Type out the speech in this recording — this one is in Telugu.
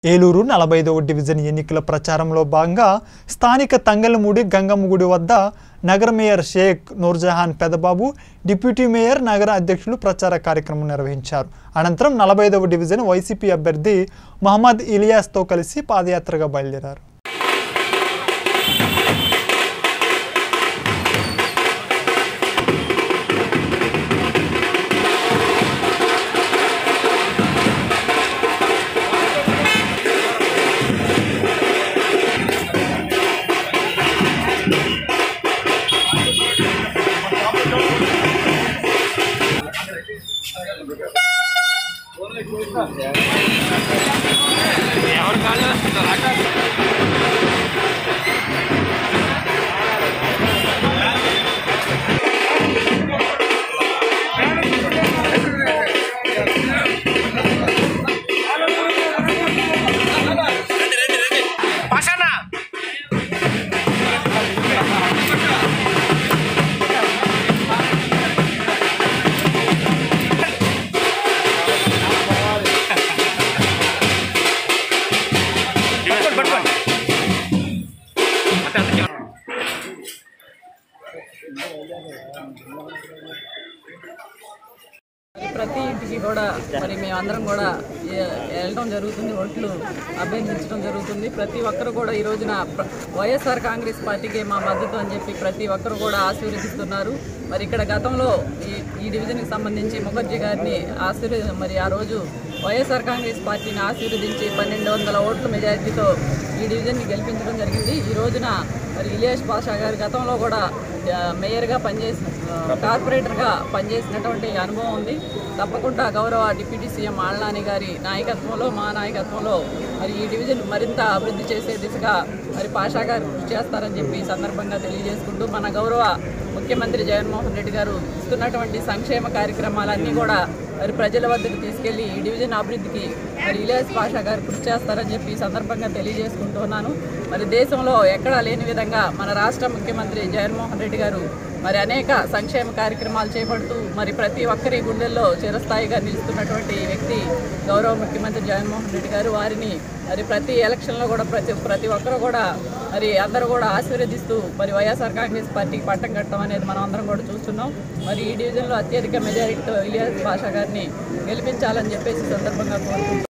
ఏలూరు నలభై ఐదవ డివిజన్ ఎన్నికల ప్రచారంలో భాగంగా స్థానిక తంగలమూడి గంగమ్మ గుడి వద్ద నగర mayor Sheikh Noorjahan Pedababu deputy mayor నగర అధ్యక్షులు ప్రచార కార్యక్రమం నిర్వహించారు అనంతరం నలభై ఐదవ డివిజన్ వైసీపీ అభ్యర్థి మహమ్మద్ ఇలియాస్తో కలిసి పాదయాత్రగా బయలుదేరారు పక్కన పట్టుకోండి, పట్టుకోండి. అంతే, అంతే. ప్రతి ఇంటికి కూడా మరి మేమందరం కూడా ఎ- వెళ్ళడం జరుగుతుంది ఓట్లు అభ్యర్థించడం జరుగుతుంది ప్రతి ఒక్కరు కూడా ఈ రోజున ప్ర- వైఎస్ఆర్ కాంగ్రెస్ పార్టీకి మా మద్దతు అని చెప్పి ప్రతి ఒక్కరు కూడా ఆశీర్వదిస్తున్నారు మరి ఇక్కడ గతంలో ఈ ఈ డివిజన్కి సంబంధించి ముఖర్జీ గారిని ఆశీర్వ మరి ఆ రోజు వైఎస్ఆర్ కాంగ్రెస్ పార్టీని ఆశీర్వదించి పన్నెండు వందల ఓట్ల మెజారిటీతో ఈ డివిజన్ని గెలిపించడం జరిగింది ఈ రోజున మరి ఇలియాష్ పాషా గారు గతంలో కూడా ఆ, మేయర్గా పనిచేసి ఆ, కార్పొరేటర్గా పనిచేసినటువంటి అనుభవం ఉంది తప్పకుండా గౌరవ డిప్యూటీ సీఎం ఆళ్నాని గారి నాయకత్వంలో మా నాయకత్వంలో మరి ఈ డివిజన్ మరింత అభివృద్ధి చేసే దిశగా మరి పాషా గారు కృషి చేస్తారని చెప్పి ఈ సందర్భంగా తెలియజేసుకుంటూ మన గౌరవ ముఖ్యమంత్రి జగన్మోహన్ రెడ్డి గారు ఇస్తున్నటువంటి సంక్షేమ కార్యక్రమాలన్నీ కూడా మరి ప్రజల వద్దకు తీసుకెళ్లి ఈ డివిజన్ అభివృద్ధికి మరి ఇలియాస్ పాషా గారు కృషి చేస్తారని చెప్పి ఈ సందర్భంగా తెలియజేసుకుంటున్నాను మరి దేశంలో ఎక్కడా లేని విధంగా మన రాష్ట్ర ముఖ్యమంత్రి జగన్మోహన్ రెడ్డి గారు మరి అనేక సంక్షేమ కార్యక్రమాలు చేపడుతూ మరి ప్రతి ఒక్కరి గుండెల్లో చిరస్థాయిగా నిలుస్తున్నటువంటి వ్యక్తి గౌరవ ముఖ్యమంత్రి జగన్మోహన్ రెడ్డి గారు వారిని మరి ప్రతి ఎలక్షన్లో కూడా ప్రతి ప్రతి ఒక్కరు కూడా మరి అందరూ కూడా ఆశీర్వదిస్తూ మరి వైఎస్ఆర్ కాంగ్రెస్ పార్టీకి పట్టం కట్టడం అనేది మనం అందరం కూడా చూస్తున్నాం మరి ఈ డివిజన్లో అత్యధిక మెజారిటీతో ఇలియాస్ భాషా గారిని గెలిపించాలని చెప్పేసి ఈ సందర్భంగా కోరుకుంటున్నాం